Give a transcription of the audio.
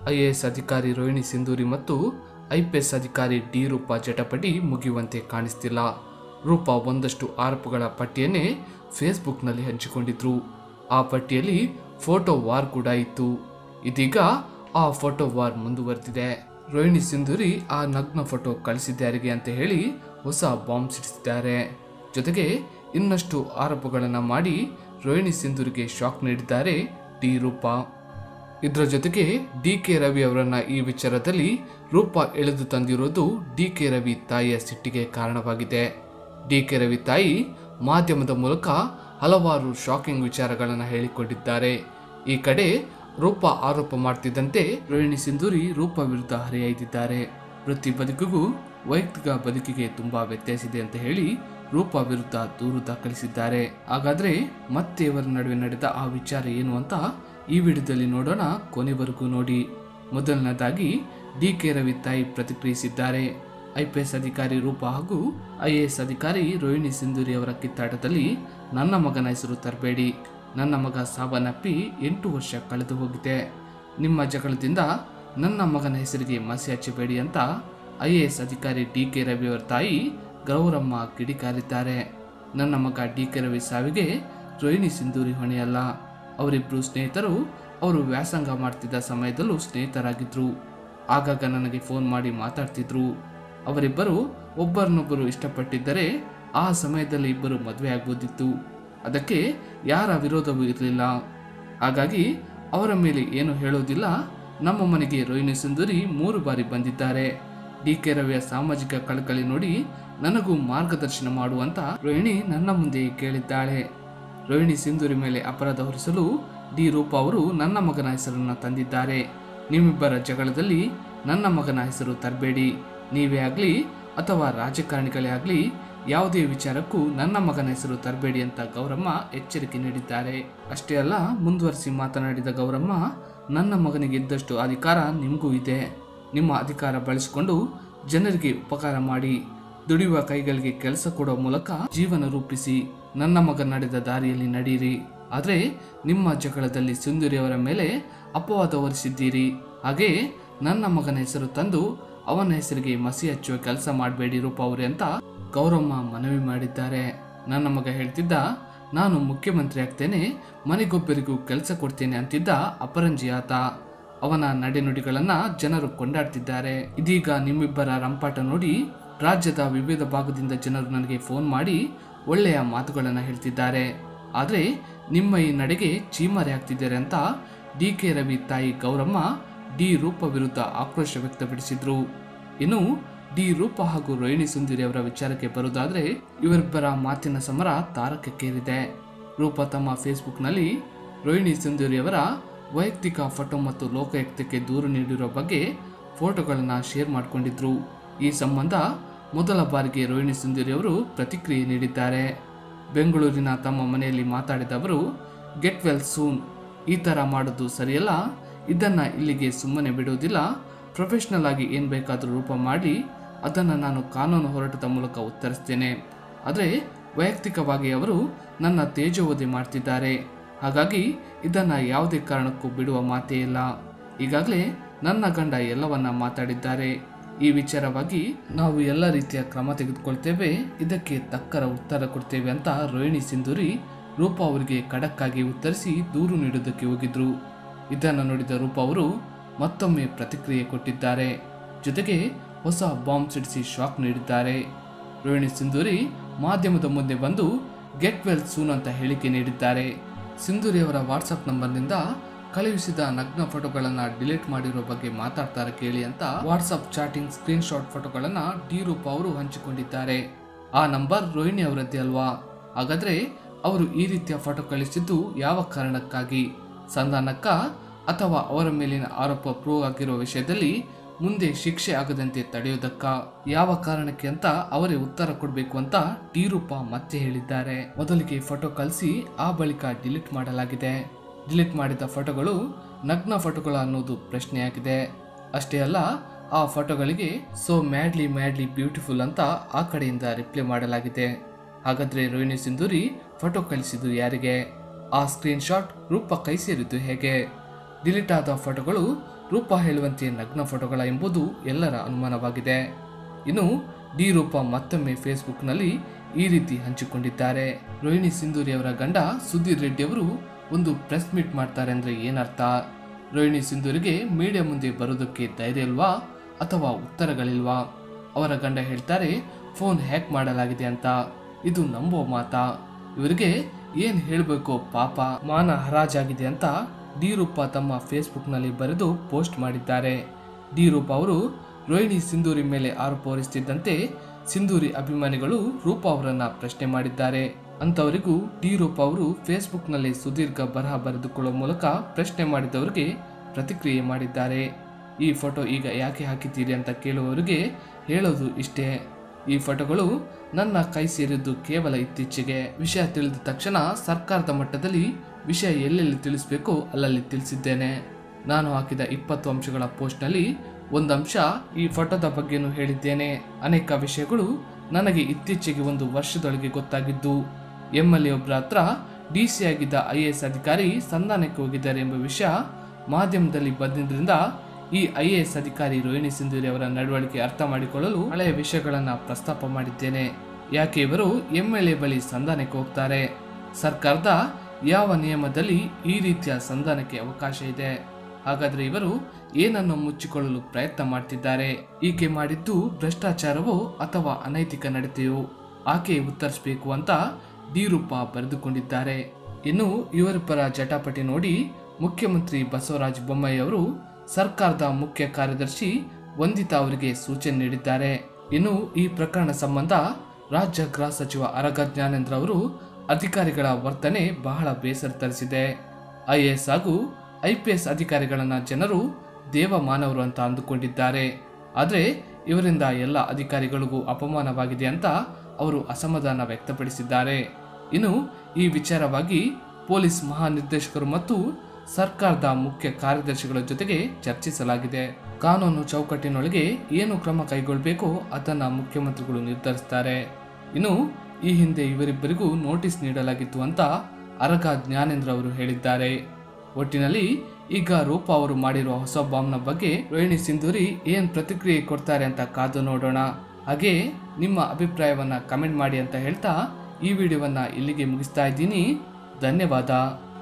IAS ಅಧಿಕಾರಿ ರೋಹಿಣಿ ಸಿಂಧೂರಿ ಮತ್ತು IPS ಅಧಿಕಾರಿ ಡಿ ರೂಪಾ ಜಟಪಟಿ ಮುಗಿಯುವಂತೆ ಕಾಣಿಸ್ತಿಲ್ಲ ರೂಪಾ ಒಂದಷ್ಟು ಆರೋಪಗಳ ಪಟ್ಟಿಯನ್ನೇ ಫೇಸ್ಬುಕ್ನಲ್ಲಿ ಹಂಚಿಕೊಂಡಿದ್ರು ಆ ಪಟ್ಟಿಯಲ್ಲಿ ಫೋಟೋ ವಾರ್ ಕೂಡ ಇತ್ತು ಇದೀಗ ಆ ಫೋಟೋ ವಾರ್ ಮುಂದುವರೆದಿದೆ ರೋಹಿಣಿ ಸಿಂಧೂರಿ ಆ ನಗ್ನ ಫೋಟೋ ಕಳಿಸಿದ್ದಾರಿಗೆ ಅಂತ ಹೇಳಿ ಹೊಸ ಬಾಂಬ್ ಸಿಡಿಸಿದ್ದಾರೆ ಜೊತೆಗೆ ಇನ್ನಷ್ಟು ಆರೋಪಗಳನ್ನು ಮಾಡಿ ರೋಹಿಣಿ ಸಿಂಧೂರಿಗೆ ಶಾಕ್ ನೀಡಿದ್ದಾರೆ ಡಿ ರೂಪಾ ಇದರ ಜೊತೆಗೆ ಡಿ ಕೆ ರವಿ ಅವರನ್ನ ಈ ವಿಚಾರದಲ್ಲಿ ರೂಪ ಎಳೆದು ತಂದಿರೋದು ಡಿ ಕೆ ರವಿ ತಾಯಿಯ ಸಿಟ್ಟಿಗೆ ಕಾರಣವಾಗಿದೆ ಡಿ ಕೆ ರವಿ ತಾಯಿ ಮಾಧ್ಯಮದ ಮೂಲಕ ಹಲವಾರು ಶಾಕಿಂಗ್ ವಿಚಾರಗಳನ್ನು ಹೇಳಿಕೊಂಡಿದ್ದಾರೆ ಈ ಕಡೆ ರೂಪ ಆರೋಪ ಮಾಡ್ತಿದ್ದಂತೆ ರೋಹಿಣಿ ಸಿಂಧೂರಿ ರೂಪ ವಿರುದ್ಧ ಹರಿಹಾಯ್ದಿದ್ದಾರೆ ವೃತ್ತಿ ಬದುಕಿಗೂ ವೈಯಕ್ತಿಕ ಬದುಕಿಗೆ ತುಂಬಾ ವ್ಯತ್ಯಾಸ ಇದೆ ಅಂತ ಹೇಳಿ ರೂಪ ವಿರುದ್ಧ ದೂರು ದಾಖಲಿಸಿದ್ದಾರೆ ಹಾಗಾದ್ರೆ ಮತ್ತೆ ಇವರ ನಡುವೆ ನಡೆದ ಆ ವಿಚಾರ ಏನು ಅಂತ ಈ ವಿಡಿಯೋದಲ್ಲಿ ನೋಡೋಣ ಕೊನೆವರೆಗೂ ನೋಡಿ ಮೊದಲನೇದಾಗಿ ಡಿ ಕೆ ರವಿ ತಾಯಿ ಪ್ರತಿಕ್ರಿಯಿಸಿದ್ದಾರೆ ಐಪಿಎಸ್ ಅಧಿಕಾರಿ ರೂಪ ಹಾಗೂ ಐಎಎಸ್ ಅಧಿಕಾರಿ ರೋಹಿಣಿ ಸಿಂಧೂರಿ ಅವರ ಕಿತ್ತಾಟದಲ್ಲಿ ನನ್ನ ಮಗನ ಹೆಸರು ತರಬೇಡಿ ನನ್ನ ಮಗ ಸಾವನ್ನಪ್ಪಿ ಎಂಟು ವರ್ಷ ಕಳೆದು ಹೋಗಿದೆ ನಿಮ್ಮ ಜಗಳದಿಂದ ನನ್ನ ಮಗನ ಹೆಸರಿಗೆ ಮಸಿ ಹಚ್ಚಬೇಡಿ ಅಂತ ಐಎಎಸ್ ಅಧಿಕಾರಿ ಡಿ ಕೆ ರವಿ ಅವರ ತಾಯಿ ಗೌರಮ್ಮ ಕಿಡಿಕಾರಿದ್ದಾರೆ ನನ್ನ ಮಗ ಡಿ ಕೆ ರವಿ ಸಾವಿಗೆ ರೋಹಿಣಿ ಸಿಂಧೂರಿ ಹೊಣೆಯಲ್ಲ ಅವರಿಬ್ಬರು ಸ್ನೇಹಿತರು ಅವರು ವ್ಯಾಸಂಗ ಮಾಡ್ತಿದ್ದ ಸಮಯದಲ್ಲೂ ಸ್ನೇಹಿತರಾಗಿದ್ರು ಆಗಾಗ ನನಗೆ ಫೋನ್ ಮಾಡಿ ಮಾತಾಡ್ತಿದ್ರು ಅವರಿಬ್ಬರು ಒಬ್ಬರನ್ನೊಬ್ಬರು ಇಷ್ಟಪಟ್ಟಿದ್ದರೆ ಆ ಸಮಯದಲ್ಲಿ ಇಬ್ಬರು ಮದುವೆ ಆಗ್ಬೋದಿತ್ತು ಅದಕ್ಕೆ ಯಾರ ವಿರೋಧವೂ ಇರಲಿಲ್ಲ ಹಾಗಾಗಿ ಅವರ ಮೇಲೆ ಏನು ಹೇಳೋದಿಲ್ಲ ನಮ್ಮ ಮನೆಗೆ ರೋಹಿಣಿ ಸುಂದರಿ ಮೂರು ಬಾರಿ ಬಂದಿದ್ದಾರೆ ಡಿ ಕೆ ರವಿಯ ಸಾಮಾಜಿಕ ಕಳಕಳಿ ನೋಡಿ ನನಗೂ ಮಾರ್ಗದರ್ಶನ ಮಾಡುವಂತ ರೋಹಿಣಿ ನನ್ನ ಮುಂದೆ ಕೇಳಿದ್ದಾಳೆ ರೋಹಿಣಿ ಸಿಂಧೂರಿ ಮೇಲೆ ಅಪರಾಧ ಹೊರಿಸಲು ಡಿ ರೂಪ ಅವರು ನನ್ನ ಮಗನ ಹೆಸರನ್ನು ತಂದಿದ್ದಾರೆ ನಿಮ್ಮಿಬ್ಬರ ಜಗಳದಲ್ಲಿ ನನ್ನ ಮಗನ ಹೆಸರು ತರಬೇಡಿ ನೀವೇ ಆಗಲಿ ಅಥವಾ ರಾಜಕಾರಣಿಗಳೇ ಆಗಲಿ ಯಾವುದೇ ವಿಚಾರಕ್ಕೂ ನನ್ನ ಮಗನ ಹೆಸರು ತರಬೇಡಿ ಅಂತ ಗೌರಮ್ಮ ಎಚ್ಚರಿಕೆ ನೀಡಿದ್ದಾರೆ ಅಷ್ಟೇ ಅಲ್ಲ ಮುಂದುವರಿಸಿ ಮಾತನಾಡಿದ ಗೌರಮ್ಮ ನನ್ನ ಮಗನಿಗೆ ಇದ್ದಷ್ಟು ಅಧಿಕಾರ ನಿಮಗೂ ಇದೆ ನಿಮ್ಮ ಅಧಿಕಾರ ಬಳಸಿಕೊಂಡು ಜನರಿಗೆ ಉಪಕಾರ ಮಾಡಿ ದುಡಿಯುವ ಕೈಗಳಿಗೆ ಕೆಲಸ ಕೊಡೋ ಮೂಲಕ ಜೀವನ ರೂಪಿಸಿ ನನ್ನ ಮಗ ನಡೆದ ದಾರಿಯಲ್ಲಿ ನಡೆಯಿರಿ ಆದರೆ ನಿಮ್ಮ ಜಗಳದಲ್ಲಿ ಸುಂದರಿ ಅವರ ಮೇಲೆ ಅಪವಾದ ಹೊರಿಸಿದ್ದೀರಿ ಹಾಗೆ ನನ್ನ ಮಗನ ಹೆಸರು ತಂದು ಅವನ ಹೆಸರಿಗೆ ಮಸಿ ಹಚ್ಚುವ ಕೆಲಸ ಮಾಡಬೇಡಿ ರೂಪ ಅವರೇ ಅಂತ ಗೌರಮ್ಮ ಮನವಿ ಮಾಡಿದ್ದಾರೆ ನನ್ನ ಮಗ ಹೇಳ್ತಿದ್ದ ನಾನು ಮುಖ್ಯಮಂತ್ರಿ ಆಗ್ತೇನೆ ಮನೆಗೊಬ್ಬರಿಗೂ ಕೆಲಸ ಕೊಡ್ತೇನೆ ಅಂತಿದ್ದ ಅಪರಂಜಿ ಆತ ಅವನ ನಡೆನುಡಿಗಳನ್ನ ಜನರು ಕೊಂಡಾಡ್ತಿದ್ದಾರೆ ಇದೀಗ ನಿಮ್ಮಿಬ್ಬರ ರಂಪಾಟ ನೋಡಿ ರಾಜ್ಯದ ವಿವಿಧ ಭಾಗದಿಂದ ಜನರು ನನಗೆ ಫೋನ್ ಮಾಡಿ ಒಳ್ಳೆಯ ಮಾತುಗಳನ್ನು ಹೇಳ್ತಿದ್ದಾರೆ ಆದರೆ ನಿಮ್ಮ ಈ ನಡೆಗೆ ಚೀಮಾರಿ ಆಗ್ತಿದ್ದಾರೆ ಅಂತ ಡಿ ಕೆ ರವಿ ತಾಯಿ ಗೌರಮ್ಮ ಡಿ ರೂಪ ವಿರುದ್ಧ ಆಕ್ರೋಶ ವ್ಯಕ್ತಪಡಿಸಿದ್ರು ಇನ್ನು ಡಿ ರೂಪ ಹಾಗೂ ರೋಹಿಣಿ ಸುಂದರಿ ಅವರ ವಿಚಾರಕ್ಕೆ ಬರುವುದಾದ್ರೆ ಇವರಿಬ್ಬರ ಮಾತಿನ ಸಮರ ತಾರಕಕ್ಕೇರಿದೆ ರೂಪ ತಮ್ಮ ಫೇಸ್ಬುಕ್ನಲ್ಲಿ ರೋಹಿಣಿ ಸುಂದರಿ ಅವರ ವೈಯಕ್ತಿಕ ಫೋಟೋ ಮತ್ತು ಲೋಕಾಯುಕ್ತಕ್ಕೆ ದೂರು ನೀಡಿರುವ ಬಗ್ಗೆ ಫೋಟೋಗಳನ್ನು ಶೇರ್ ಮಾಡಿಕೊಂಡಿದ್ರು ಈ ಸಂಬಂಧ ಮೊದಲ ಬಾರಿಗೆ ರೋಹಿಣಿ ಸುಂದರಿ ಅವರು ಪ್ರತಿಕ್ರಿಯೆ ನೀಡಿದ್ದಾರೆ ಬೆಂಗಳೂರಿನ ತಮ್ಮ ಮನೆಯಲ್ಲಿ ಮಾತಾಡಿದ ಅವರು ಗೆಟ್ ವೆಲ್ ಸೂನ್ ಈ ಥರ ಮಾಡೋದು ಸರಿಯಲ್ಲ ಇದನ್ನು ಇಲ್ಲಿಗೆ ಸುಮ್ಮನೆ ಬಿಡುವುದಿಲ್ಲ ಪ್ರೊಫೆಷ್ನಲ್ ಆಗಿ ಏನು ಬೇಕಾದರೂ ರೂಪ ಮಾಡಿ ಅದನ್ನು ನಾನು ಕಾನೂನು ಹೋರಾಟದ ಮೂಲಕ ಉತ್ತರಿಸ್ತೇನೆ ಆದರೆ ವೈಯಕ್ತಿಕವಾಗಿ ಅವರು ನನ್ನ ತೇಜೋವಧೆ ಮಾಡ್ತಿದ್ದಾರೆ ಹಾಗಾಗಿ ಇದನ್ನು ಯಾವುದೇ ಕಾರಣಕ್ಕೂ ಬಿಡುವ ಮಾತೇ ಇಲ್ಲ ಈಗಾಗಲೇ ನನ್ನ ಗಂಡ ಎಲ್ಲವನ್ನ ಮಾತಾಡಿದ್ದಾರೆ ಈ ವಿಚಾರವಾಗಿ ನಾವು ಎಲ್ಲ ರೀತಿಯ ಕ್ರಮ ತೆಗೆದುಕೊಳ್ತೇವೆ ಇದಕ್ಕೆ ತಕ್ಕರ ಉತ್ತರ ಕೊಡ್ತೇವೆ ಅಂತ ರೋಹಿಣಿ ಸಿಂಧೂರಿ ರೂಪ ಅವರಿಗೆ ಖಡಕ್ಕಾಗಿ ಉತ್ತರಿಸಿ ದೂರು ನೀಡೋದಕ್ಕೆ ಹೋಗಿದ್ರು ಇದನ್ನು ನೋಡಿದ ರೂಪ ಅವರು ಮತ್ತೊಮ್ಮೆ ಪ್ರತಿಕ್ರಿಯೆ ಕೊಟ್ಟಿದ್ದಾರೆ ಜೊತೆಗೆ ಹೊಸ ಬಾಂಬ್ ಸಿಡಿಸಿ ಶಾಕ್ ನೀಡಿದ್ದಾರೆ ರೋಹಿಣಿ ಸಿಂಧೂರಿ ಮಾಧ್ಯಮದ ಮುಂದೆ ಬಂದು ಗೆಟ್ ವೆಲ್ ಸೂನ್ ಅಂತ ಹೇಳಿಕೆ ನೀಡಿದ್ದಾರೆ ಸಿಂಧೂರಿ ಅವರ ವಾಟ್ಸಪ್ ನಂಬರ್ನಿಂದ ಕಳುಹಿಸಿದ ನಗ್ನ ಫೋಟೋಗಳನ್ನು ಡಿಲೀಟ್ ಮಾಡಿರೋ ಬಗ್ಗೆ ಮಾತಾಡ್ತಾರೆ ಕೇಳಿ ಅಂತ ವಾಟ್ಸಪ್ ಚಾಟಿಂಗ್ ಸ್ಕ್ರೀನ್ ಶಾಟ್ ಫೋಟೋಗಳನ್ನು ಡಿ ರೂಪ ಅವರು ಹಂಚಿಕೊಂಡಿದ್ದಾರೆ ಆ ನಂಬರ್ ರೋಹಿಣಿ ಅವರದ್ದೇ ಅಲ್ವಾ ಹಾಗಾದ್ರೆ ಅವರು ಈ ರೀತಿಯ ಫೋಟೋ ಕಳಿಸಿದ್ದು ಯಾವ ಕಾರಣಕ್ಕಾಗಿ ಸಂಧಾನಕ್ಕ ಅಥವಾ ಅವರ ಮೇಲಿನ ಆರೋಪ ಪ್ರೂವ್ ಆಗಿರೋ ವಿಷಯದಲ್ಲಿ ಮುಂದೆ ಶಿಕ್ಷೆ ಆಗದಂತೆ ತಡೆಯೋದಕ್ಕ ಯಾವ ಕಾರಣಕ್ಕೆ ಅಂತ ಅವರೇ ಉತ್ತರ ಕೊಡಬೇಕು ಅಂತ ಟಿ ರೂಪ ಮತ್ತೆ ಹೇಳಿದ್ದಾರೆ ಮೊದಲಿಗೆ ಫೋಟೋ ಕಳಿಸಿ ಆ ಬಳಿಕ ಡಿಲೀಟ್ ಮಾಡಲಾಗಿದೆ ಡಿಲೀಟ್ ಮಾಡಿದ ಫೋಟೋಗಳು ನಗ್ನ ಫೋಟೋಗಳು ಅನ್ನೋದು ಪ್ರಶ್ನೆಯಾಗಿದೆ ಅಷ್ಟೇ ಅಲ್ಲ ಆ ಫೋಟೋಗಳಿಗೆ ಸೋ ಮ್ಯಾಡ್ಲಿ ಮ್ಯಾಡ್ಲಿ ಬ್ಯೂಟಿಫುಲ್ ಅಂತ ಆ ಕಡೆಯಿಂದ ರಿಪ್ಲೈ ಮಾಡಲಾಗಿದೆ ಹಾಗಾದ್ರೆ ರೋಹಿಣಿ ಸಿಂಧೂರಿ ಫೋಟೋ ಕಳಿಸಿದ್ದು ಯಾರಿಗೆ ಆ ಸ್ಕ್ರೀನ್ ಶಾಟ್ ರೂಪ ಕೈ ಸೇರಿದ್ದು ಹೇಗೆ ಡಿಲೀಟ್ ಆದ ಫೋಟೋಗಳು ರೂಪ ಹೇಳುವಂತೆ ನಗ್ನ ಫೋಟೋಗಳ ಎಂಬುದು ಎಲ್ಲರ ಅನುಮಾನವಾಗಿದೆ ಇನ್ನು ಡಿ ರೂಪ ಮತ್ತೊಮ್ಮೆ ಫೇಸ್ಬುಕ್ನಲ್ಲಿ ಈ ರೀತಿ ಹಂಚಿಕೊಂಡಿದ್ದಾರೆ ರೋಹಿಣಿ ಸಿಂಧೂರಿ ಅವರ ಗಂಡ ಸುಧೀರ್ ರೆಡ್ಡಿ ಅವರು ಒಂದು ಪ್ರೆಸ್ ಮೀಟ್ ಮಾಡ್ತಾರೆ ಅಂದ್ರೆ ಏನರ್ಥ ರೋಹಿಣಿ ಸಿಂಧೂರಿಗೆ ಮೀಡಿಯಾ ಮುಂದೆ ಬರೋದಕ್ಕೆ ಧೈರ್ಯ ಇಲ್ವಾ ಅಥವಾ ಉತ್ತರಗಳಿಲ್ವಾ ಅವರ ಗಂಡ ಹೇಳ್ತಾರೆ ಫೋನ್ ಹ್ಯಾಕ್ ಮಾಡಲಾಗಿದೆ ಅಂತ ಇದು ನಂಬೋ ಮಾತಾ ಇವರಿಗೆ ಏನ್ ಹೇಳಬೇಕು ಪಾಪ ಮಾನ ಹರಾಜಾಗಿದೆ ಅಂತ ಡಿ ರೂಪ ತಮ್ಮ ಫೇಸ್ಬುಕ್ನಲ್ಲಿ ಬರೆದು ಪೋಸ್ಟ್ ಮಾಡಿದ್ದಾರೆ ಡಿ ರೂಪ ಅವರು ರೋಹಿಣಿ ಸಿಂಧೂರಿ ಮೇಲೆ ಆರೋಪ ಹೊರಿಸುತ್ತಿದ್ದಂತೆ ಸಿಂಧೂರಿ ಅಭಿಮಾನಿಗಳು ರೂಪ ಅವರನ್ನ ಪ್ರಶ್ನೆ ಮಾಡಿದ್ದಾರೆ ಅಂತವರಿಗೂ ಡಿ ರೂಪ ಅವರು ಫೇಸ್ಬುಕ್ನಲ್ಲಿ ಸುದೀರ್ಘ ಬರಹ ಬರೆದುಕೊಳ್ಳುವ ಮೂಲಕ ಪ್ರಶ್ನೆ ಮಾಡಿದವರಿಗೆ ಪ್ರತಿಕ್ರಿಯೆ ಮಾಡಿದ್ದಾರೆ ಈ ಫೋಟೋ ಈಗ ಯಾಕೆ ಹಾಕಿದ್ದೀರಿ ಅಂತ ಕೇಳುವವರಿಗೆ ಹೇಳೋದು ಇಷ್ಟೇ ಈ ಫೋಟೋಗಳು ನನ್ನ ಕೈ ಸೇರಿದ್ದು ಕೇವಲ ಇತ್ತೀಚೆಗೆ ವಿಷಯ ತಿಳಿದ ತಕ್ಷಣ ಸರ್ಕಾರದ ಮಟ್ಟದಲ್ಲಿ ವಿಷಯ ಎಲ್ಲೆಲ್ಲಿ ತಿಳಿಸಬೇಕು ಅಲ್ಲಲ್ಲಿ ತಿಳಿಸಿದ್ದೇನೆ ನಾನು ಹಾಕಿದ ಇಪ್ಪತ್ತು ಅಂಶಗಳ ಪೋಸ್ಟ್ನಲ್ಲಿ ಒಂದು ಅಂಶ ಈ ಫೋಟೋದ ಬಗ್ಗೆನೂ ಹೇಳಿದ್ದೇನೆ ಅನೇಕ ವಿಷಯಗಳು ನನಗೆ ಇತ್ತೀಚೆಗೆ ಒಂದು ವರ್ಷದೊಳಗೆ ಗೊತ್ತಾಗಿದ್ದು ಎಂ ಎಲ್ ಎ ಒಬ್ಬರ ಹತ್ರ ಡಿ ಸಿ ಆಗಿದ್ದ ಐ ಎ ಎಸ್ ಅಧಿಕಾರಿ ಸಂಧಾನಕ್ಕೆ ಹೋಗಿದ್ದಾರೆ ಎಂಬ ವಿಷಯ ಮಾಧ್ಯಮದಲ್ಲಿ ಬಂದಿದ್ದರಿಂದ ಈ ಐ ಎ ಎಸ್ ಅಧಿಕಾರಿ ರೋಹಿಣಿ ಸಿಂಧೂರಿ ಅವರ ನಡವಳಿಕೆ ಅರ್ಥ ಮಾಡಿಕೊಳ್ಳಲು ಹಳೆಯ ವಿಷಯಗಳನ್ನು ಪ್ರಸ್ತಾಪ ಮಾಡಿದ್ದೇನೆ ಯಾಕೆ ಇವರು ಎಂ ಎಲ್ ಎ ಬಳಿ ಸಂಧಾನಕ್ಕೆ ಹೋಗ್ತಾರೆ ಸರ್ಕಾರದ ಯಾವ ನಿಯಮದಲ್ಲಿ ಈ ರೀತಿಯ ಸಂಧಾನಕ್ಕೆ ಅವಕಾಶ ಇದೆ ಹಾಗಾದ್ರೆ ಇವರು ಏನನ್ನು ಮುಚ್ಚಿಕೊಳ್ಳಲು ಪ್ರಯತ್ನ ಮಾಡ್ತಿದ್ದಾರೆ ಈಕೆ ಮಾಡಿದ್ದು ಭ್ರಷ್ಟಾಚಾರವೋ ಅಥವಾ ಅನೈತಿಕ ನಡತೆಯೋ ಆಕೆ ಉತ್ತರಿಸಬೇಕು ಅಂತ ಡಿ ರೂಪ ಬರೆದುಕೊಂಡಿದ್ದಾರೆ ಇನ್ನು ಇವರಿಬ್ಬರ ಜಟಾಪಟಿ ನೋಡಿ ಮುಖ್ಯಮಂತ್ರಿ ಬಸವರಾಜ ಬೊಮ್ಮಾಯಿ ಅವರು ಸರ್ಕಾರದ ಮುಖ್ಯ ಕಾರ್ಯದರ್ಶಿ ವಂದಿತಾ ಅವರಿಗೆ ಸೂಚನೆ ನೀಡಿದ್ದಾರೆ ಇನ್ನು ಈ ಪ್ರಕರಣ ಸಂಬಂಧ ರಾಜ್ಯ ಗೃಹ ಸಚಿವ ಅರಗ ಜ್ಞಾನೇಂದ್ರ ಅವರು ಅಧಿಕಾರಿಗಳ ವರ್ತನೆ ಬಹಳ ಬೇಸರ ತರಿಸಿದೆ ಐಎಎಸ್ ಹಾಗೂ ಐಪಿಎಸ್ ಅಧಿಕಾರಿಗಳನ್ನ ಜನರು ದೇವ ಮಾನವರು ಅಂತ ಅಂದುಕೊಂಡಿದ್ದಾರೆ ಆದರೆ ಇವರಿಂದ ಎಲ್ಲ ಅಧಿಕಾರಿಗಳಿಗೂ ಅಪಮಾನವಾಗಿದೆ ಅಂತ ಅವರು ಅಸಮಾಧಾನ ವ್ಯಕ್ತಪಡಿಸಿದ್ದಾರೆ ಇನ್ನು ಈ ವಿಚಾರವಾಗಿ ಪೊಲೀಸ್ ಮಹಾನಿರ್ದೇಶಕರು ಮತ್ತು ಸರ್ಕಾರದ ಮುಖ್ಯ ಕಾರ್ಯದರ್ಶಿಗಳ ಜೊತೆಗೆ ಚರ್ಚಿಸಲಾಗಿದೆ ಕಾನೂನು ಚೌಕಟ್ಟಿನೊಳಗೆ ಏನು ಕ್ರಮ ಕೈಗೊಳ್ಳಬೇಕೋ ಅದನ್ನ ಮುಖ್ಯಮಂತ್ರಿಗಳು ನಿರ್ಧರಿಸ್ತಾರೆ ಇನ್ನು ಈ ಹಿಂದೆ ಇವರಿಬ್ಬರಿಗೂ ನೋಟಿಸ್ ನೀಡಲಾಗಿತ್ತು ಅಂತ ಅರಗ ಜ್ಞಾನೇಂದ್ರ ಅವರು ಹೇಳಿದ್ದಾರೆ ಒಟ್ಟಿನಲ್ಲಿ ಈಗ ರೂಪ ಅವರು ಮಾಡಿರುವ ಹೊಸ ಬಾಂಬ್ನ ಬಗ್ಗೆ ರೋಹಿಣಿ ಸಿಂಧೂರಿ ಏನ್ ಪ್ರತಿಕ್ರಿಯೆ ಕೊಡ್ತಾರೆ ಅಂತ ಕಾದು ನೋಡೋಣ ಹಾಗೆ ನಿಮ್ಮ ಅಭಿಪ್ರಾಯವನ್ನ ಕಮೆಂಟ್ ಮಾಡಿ ಅಂತ ಹೇಳ್ತಾ ಈ ವಿಡಿಯೋವನ್ನ ಇಲ್ಲಿಗೆ ಮುಗಿಸ್ತಾ ಇದ್ದೀನಿ ಧನ್ಯವಾದ